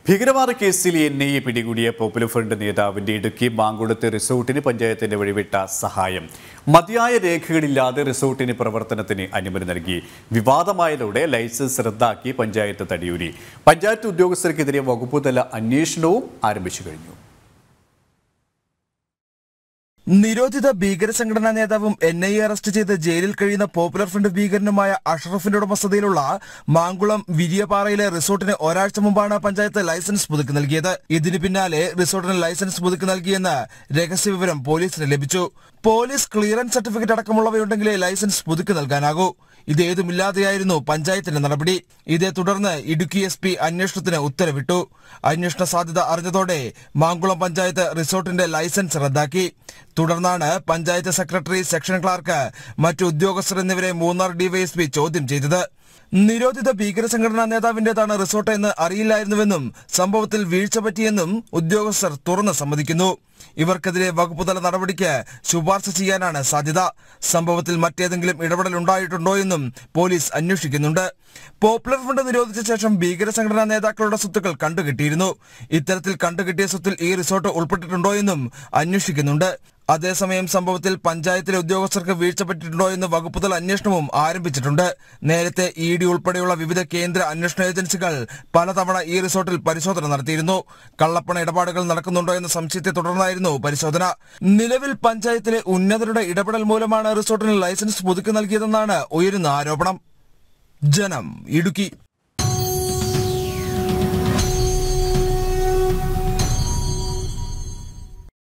ഭീകരവാദ കേസിൽ N I A പിടികൂടിയ പോപ്പുലർ ഫ്രണ്ട് നേതാവിന്റെ ഇടുക്കി മാങ്കുളത്ത് റിസോർട്ടിന് പഞ്ചായത്തിന്റെ വഴിവിട്ട സഹായം മതിയായ രേഖകളില്ലാതെ റിസോർട്ടിന് പ്രവർത്തനത്തിന് അനുമതി നൽകി വിവാദമായതോടെ ലൈസൻസ് റദ്ദാക്കി പഞ്ചായത്ത് തടിയൂരി പഞ്ചായത്ത് ഉദ്യോഗസ്ഥർക്കെതിരെ വകുപ്പുതല അന്വേഷണവും ആരംഭിച്ചു കഴിഞ്ഞു നിരോധിത ഭീകര സംഘടനാ നേതാവും എൻ ഐ എ അറസ്റ്റ് ചെയ്ത് ജയിലിൽ കഴിയുന്ന പോപ്പുലർ ഫ്രണ്ട് ഭീകരനുമായ അഷ്റഫിന്റെ ഉടമസ്ഥതയിലുള്ള മാങ്കുളം വിരിയപാറയിലെ റിസോർട്ടിന് ഒരാഴ്ച മുമ്പാണ് പഞ്ചായത്ത് ലൈസൻസ് പുതുക്കി നൽകിയത് ഇതിന് പിന്നാലെ റിസോർട്ടിന് ലൈസൻസ് പുതുക്കി നൽകിയെന്ന് രഹസ്യവിവരം പോലീസിന് ലഭിച്ചു പോലീസ് ക്ലിയറൻസ് സർട്ടിഫിക്കറ്റ് അടക്കമുള്ളവയുണ്ടെങ്കിലേ ലൈസൻസ് പുതുക്കി നൽകാനാകൂ ഇതേതുമില്ലാതെയായിരുന്നു പഞ്ചായത്തിന്റെ നടപടി ഇതേ തുടർന്ന് ഇടുക്കി എസ് പി അന്വേഷണത്തിന് ഉത്തരവിട്ടു അന്വേഷണ സാധ്യത അറിഞ്ഞതോടെ മാങ്കുളം പഞ്ചായത്ത് റിസോർട്ടിന്റെ ലൈസൻസ് റദ്ദാക്കി തുടർന്നാണ് പഞ്ചായത്ത് സെക്രട്ടറി സെക്ഷൻ ക്ലാർക്ക് മറ്റു ഉദ്യോഗസ്ഥർ എന്നിവരെ മൂന്നാർ ഡിവൈഎസ്പി ചോദ്യം ചെയ്തത് നിരോധിത ഭീകര സംഘടനാ നേതാവിന്റേതാണ് റിസോർട്ട് എന്ന് അറിയില്ലായിരുന്നുവെന്നും സംഭവത്തിൽ വീഴ്ച പറ്റിയെന്നും ഉദ്യോഗസ്ഥർ തുറന്ന് സമ്മതിക്കുന്നു ഇവർക്കെതിരെ വകുപ്പുതല നടപടിക്ക് ശുപാർശ ചെയ്യാനാണ് സാധ്യത സംഭവത്തിൽ മറ്റേതെങ്കിലും ഇടപെടൽ ഉണ്ടായിട്ടുണ്ടോ എന്നും പോലീസ് അന്വേഷിക്കുന്നുണ്ട് പോപ്പുലർ ഫണ്ട് നിരോധിച്ച ശേഷം ഭീകര സംഘടനാ നേതാക്കളുടെ സ്വത്തുക്കൾ കണ്ടുകിട്ടിയിരുന്നു ഇത്തരത്തിൽ കണ്ടുകിട്ടിയ സ്വത്തിൽ ഈ റിസോർട്ട് ഉൾപ്പെട്ടിട്ടുണ്ടോ എന്നും അന്വേഷിക്കുന്നുണ്ട് അതേസമയം സംഭവത്തിൽ പഞ്ചായത്തിലെ ഉദ്യോഗസ്ഥർക്ക് വീഴ്ച പറ്റിയിട്ടുണ്ടോ എന്ന് വകുപ്പുതല അന്വേഷണവും ആരംഭിച്ചിട്ടുണ്ട് നേരത്തെ ഇ ഡി ഉൾപ്പെടെയുള്ള വിവിധ കേന്ദ്ര അന്വേഷണ ഏജൻസികൾ പലതവണ ഈ റിസോർട്ടിൽ പരിശോധന നടത്തിയിരുന്നു കള്ളപ്പണ ഇടപാടുകൾ നടക്കുന്നുണ്ടോ എന്ന സംശയത്തെ തുടർന്നായിരുന്നു പരിശോധന നിലവിൽ പഞ്ചായത്തിലെ ഉന്നതരുടെ ഇടപെടൽ മൂലമാണ് റിസോർട്ടിന് ലൈസൻസ് പുതുക്കി നൽകിയതെന്നാണ് ഉയരുന്ന ആരോപണം ജനം ഇടുക്കി